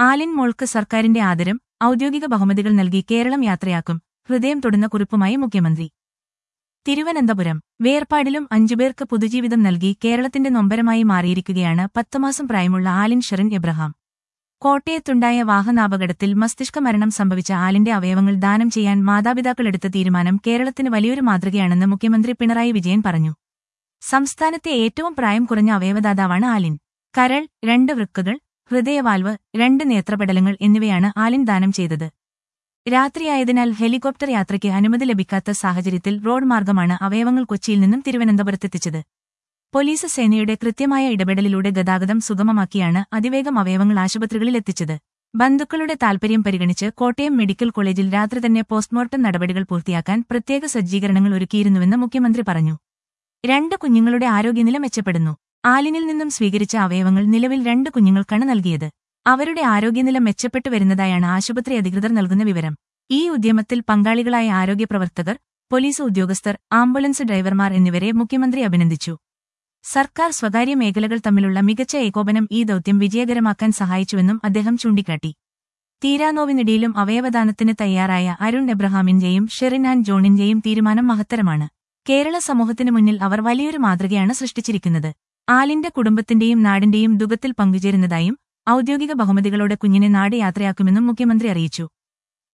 ആലിൻ മോൾക്ക് സർക്കാരിന്റെ ആദരം ഔദ്യോഗിക ബഹുമതികൾ നൽകി കേരളം യാത്രയാക്കും ഹൃദയം തൊടുന്ന കുറിപ്പുമായി മുഖ്യമന്ത്രി തിരുവനന്തപുരം വേർപാടിലും അഞ്ചുപേർക്ക് പുതുജീവിതം നൽകി കേരളത്തിന്റെ നൊമ്പരമായി മാറിയിരിക്കുകയാണ് പത്തുമാസം പ്രായമുള്ള ആലിൻ ഷെറിൻ എബ്രഹാം കോട്ടയത്തുണ്ടായ വാഹനാപകടത്തിൽ മസ്തിഷ്ക മരണം സംഭവിച്ച ആലിന്റെ അവയവങ്ങൾ ദാനം ചെയ്യാൻ മാതാപിതാക്കളെടുത്ത തീരുമാനം കേരളത്തിന് വലിയൊരു മാതൃകയാണെന്ന് മുഖ്യമന്ത്രി പിണറായി വിജയൻ പറഞ്ഞു സംസ്ഥാനത്തെ ഏറ്റവും പ്രായം കുറഞ്ഞ അവയവദാതാവാണ് ആലിൻ കരൾ രണ്ട് വൃക്കകൾ ഹൃദയവാൽവ് രണ്ട് നേത്രപടലങ്ങൾ എന്നിവയാണ് ആലിൻ ദാനം ചെയ്തത് രാത്രിയായതിനാൽ ഹെലികോപ്റ്റർ യാത്രയ്ക്ക് അനുമതി ലഭിക്കാത്ത സാഹചര്യത്തിൽ റോഡ് മാർഗമാണ് അവയവങ്ങൾ കൊച്ചിയിൽ നിന്നും തിരുവനന്തപുരത്തെത്തിച്ചത് പോലീസ് സേനയുടെ കൃത്യമായ ഇടപെടലിലൂടെ ഗതാഗതം സുഗമമാക്കിയാണ് അതിവേഗം അവയവങ്ങൾ ആശുപത്രികളിൽ എത്തിച്ചത് ബന്ധുക്കളുടെ താൽപര്യം പരിഗണിച്ച് കോട്ടയം മെഡിക്കൽ കോളേജിൽ രാത്രി തന്നെ പോസ്റ്റ്മോർട്ടം നടപടികൾ പൂർത്തിയാക്കാൻ പ്രത്യേക സജ്ജീകരണങ്ങൾ ഒരുക്കിയിരുന്നുവെന്ന് മുഖ്യമന്ത്രി പറഞ്ഞു രണ്ട് കുഞ്ഞുങ്ങളുടെ ആരോഗ്യനില മെച്ചപ്പെടുന്നു ആലിനിൽ നിന്നും സ്വീകരിച്ച അവയവങ്ങൾ നിലവിൽ രണ്ട് കുഞ്ഞുങ്ങൾക്കാണ് നൽകിയത് അവരുടെ ആരോഗ്യനില മെച്ചപ്പെട്ടു വരുന്നതായാണ് ആശുപത്രി അധികൃതർ നൽകുന്ന വിവരം ഈ ഉദ്യമത്തിൽ പങ്കാളികളായ ആരോഗ്യപ്രവർത്തകർ പോലീസ് ഉദ്യോഗസ്ഥർ ആംബുലൻസ് ഡ്രൈവർമാർ എന്നിവരെ മുഖ്യമന്ത്രി അഭിനന്ദിച്ചു സർക്കാർ സ്വകാര്യ മേഖലകൾ തമ്മിലുള്ള മികച്ച ഏകോപനം ഈ ദൌത്യം വിജയകരമാക്കാൻ സഹായിച്ചുവെന്നും അദ്ദേഹം ചൂണ്ടിക്കാട്ടി തീരാനോവിനിടയിലും അവയവദാനത്തിന് തയ്യാറായ അരുൺ എബ്രഹാമിന്റെയും ഷെറിൻ ആൻഡ് ജോണിന്റെയും തീരുമാനം മഹത്തരമാണ് കേരള സമൂഹത്തിനു മുന്നിൽ അവർ വലിയൊരു മാതൃകയാണ് സൃഷ്ടിച്ചിരിക്കുന്നത് ആലിന്റെ കുടുംബത്തിന്റെയും നാടിന്റെയും ദുഃഖത്തിൽ പങ്കുചേരുന്നതായും ഔദ്യോഗിക ബഹുമതികളോടെ കുഞ്ഞിനെ നാട് യാത്രയാക്കുമെന്നും മുഖ്യമന്ത്രി അറിയിച്ചു